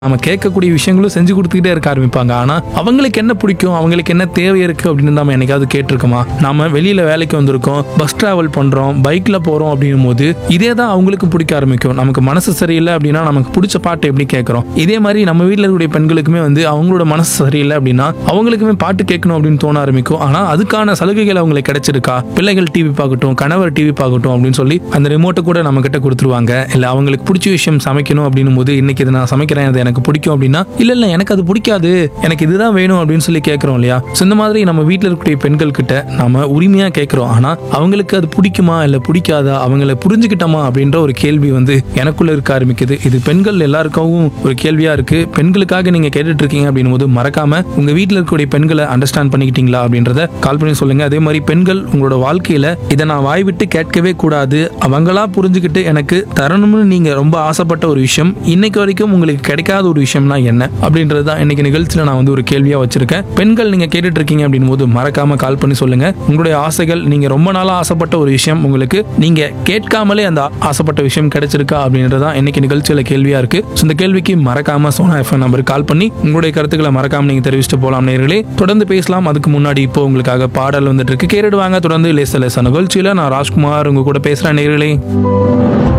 நம்ம கேட்கக்கூடிய விஷயங்களும் செஞ்சு கொடுத்துக்கிட்டே இருக்க ஆரம்பிப்பாங்க ஆனா அவங்களுக்கு என்ன பிடிக்கும் அவங்களுக்கு என்ன தேவை இருக்கு அப்படின்னு நம்ம என்னைக்காவது கேட்டிருக்கோமா நாம வெளியில வேலைக்கு வந்திருக்கோம் பஸ் டிராவல் பண்றோம் பைக்ல போறோம் அப்படின்னும் போது இதே தான் அவங்களுக்கு பிடிக்க ஆரம்பிக்கும் நமக்கு மனசு சரியில்லை அப்படின்னா நமக்கு பிடிச்ச பாட்டு எப்படி கேட்கறோம் இதே மாதிரி நம்ம வீட்டில் இருக்கக்கூடிய பெண்களுக்குமே வந்து அவங்களோட மனசு சரியில்லை அப்படின்னா அவங்களுக்குமே பாட்டு கேட்கணும் அப்படின்னு தோண ஆரம்பிக்கும் ஆனா அதுக்கான சலுகைகள் அவங்களுக்கு கிடைச்சிருக்கா பிள்ளைகள் டிவி பார்க்கட்டும் கணவர் டிவி பார்க்கட்டும் அப்படின்னு சொல்லி அந்த ரிமோட்டை கூட நம்ம கிட்ட கொடுத்துருவாங்க இல்ல அவங்களுக்கு பிடிச்ச விஷயம் சமைக்கணும் அப்படின்னும் போது இன்னைக்கு இதை நான் சமைக்கிறேன் அது எனக்கு பிடிக்கும் அப்படின்னா இல்ல இல்ல எனக்கு அது பிடிக்காது எனக்கு இதுதான் வேணும் அப்படின்னு சொல்லி கேட்கறோம் இல்லையா So, இந்த மாதிரி நம்ம வீட்டில் இருக்கக்கூடிய பெண்கள் கிட்ட நாம உரிமையா கேட்கிறோம் ஆனா அவங்களுக்கு அது பிடிக்குமா இல்ல பிடிக்காதா அவங்கள புரிஞ்சுக்கிட்டோமா அப்படின்ற ஒரு கேள்வி வந்து எனக்குள்ள இருக்க ஆரம்பிக்குது இது பெண்கள் எல்லாருக்கும் ஒரு கேள்வியா இருக்கு பெண்களுக்காக நீங்க கேட்டுட்டு இருக்கீங்க அப்படின்னும் போது மறக்காம உங்க வீட்டில் இருக்கக்கூடிய பெண்களை அண்டர்ஸ்டாண்ட் பண்ணிக்கிட்டீங்களா அப்படின்றத கால் பண்ணி சொல்லுங்க அதே மாதிரி பெண்கள் உங்களோட வாழ்க்கையில இதை நான் வாய் விட்டு கேட்கவே கூடாது அவங்களா புரிஞ்சுக்கிட்டு எனக்கு தரணும்னு நீங்க ரொம்ப ஆசைப்பட்ட ஒரு விஷயம் இன்னைக்கு வரைக்கும் உங்களுக்கு கிடைக்காத ஒரு விஷயம்னா என்ன அப்படின்றது தான் இன்னைக்கு நிகழ்ச்சியில நான் வந்து ஒரு கேள்வியா வச்சிருக்கேன் பெண்கள் நீங்க கேட்டுட்டு இருக்கீங்க அப்படின்னும் போது மறக்காம கால் பண்ணி சொல்லுங்க உங்களுடைய ஆசைகள் நீங்க ரொம்ப நாளா ஆசைப்பட்ட ஒரு விஷயம் உங்களுக்கு நீங்க கேட்காமலே அந்த ஆசைப்பட்ட விஷயம் கிடைச்சிருக்கா அப்படின்றது தான் இன்னைக்கு நிகழ்ச்சியில கேள்வியா இருக்கு So, இந்த கேள்விக்கு மறக்காம சோனா எஃப்எம் நம்பருக்கு கால் பண்ணி உங்களுடைய கருத்துக்களை மறக்காம நீங்க தெரிவிச்சுட்டு போலாம் நேர்களே தொடர்ந்து பேசலாம் அதுக்கு முன்னாடி இப்போ உங்களுக்காக பாடல் வந்துட்டு இருக்கு கேட்டுடுவாங்க தொடர்ந்து லேச லேச நிகழ்ச்சியில நான் ராஜ்குமார் உங்க கூட பேசுறேன் நேர்களே